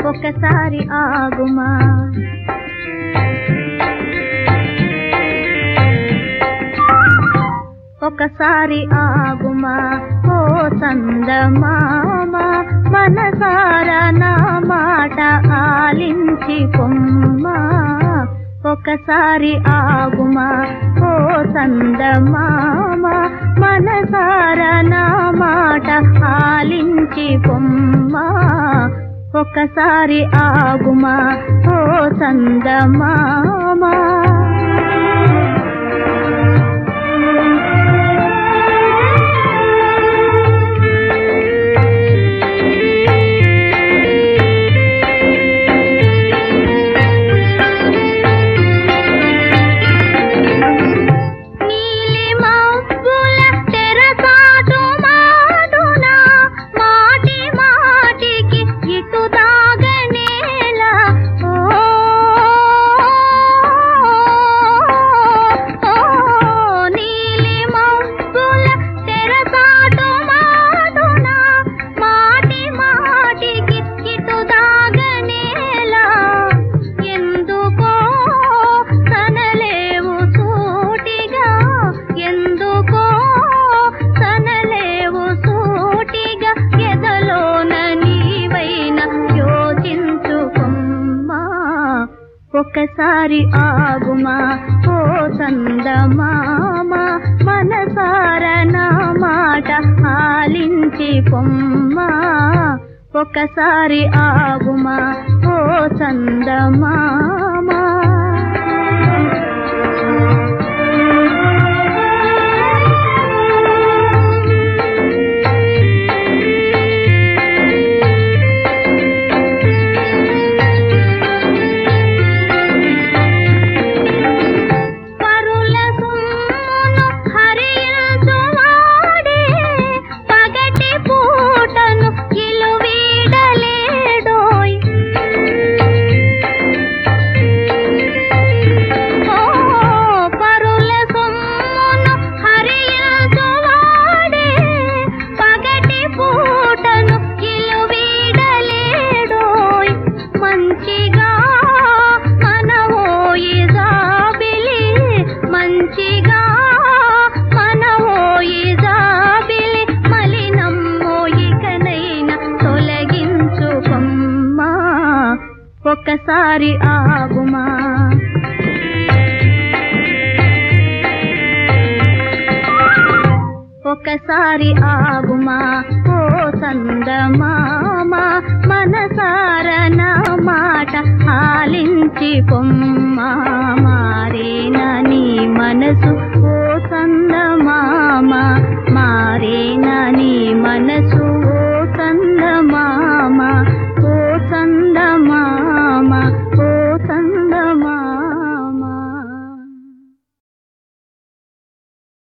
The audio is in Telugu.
ఒకసారి ఆగుమా ఒకసారి ఆగుమా ఓ సందమామ మనసార నా మాట ఆలించి పొమ్మా ఒకసారి ఆగుమా ఓ సందమామ మనసార నా మాట ఆలించి పొమ్మా ఒకసారి ఆగుమా ఓ సందమామా నీలి మబ్బుల తెరసాటు మాటున మాటి మాటికి ఇటు దాగనేల ఓ, ఓ, నీలి మబ్బుల తెరసాటు మాటున మాటి మాటికి ఇటు దాగనేల ఎందుకో తనలేవు సూటిగా ఎందుకో తనలేవు సూటిగా ఎదలోన నీవైన యోచించుకొమ్మా ఒకసారి ఆగుమా ఓ సందమామ మనసార నా మాట ఆలించి పొమ్మా ఒకసారి ఆగుమా ఓ సందమామా పరుల సొమ్మును హరించువాడే పగటి పూటను ఇలు వీడలేడోయ్ ఓ పరుల సొమ్మును హరించువాడే పగటి పూటను ఇలు వీడలేడోయ్ మంచిగా మనవోయి జాబిలి మంచిగా మనవోయి జాబిలి మలినమ్మోయికనైన తొలగించుకొమ్మా ఒకసారి ఆగుమా ఒకసారి ఆగుమా ఓ సందమామ మనసార నా మాట ఆలించి పొమ్మా మారేనా నీ మనసు ఓ సందమామ మా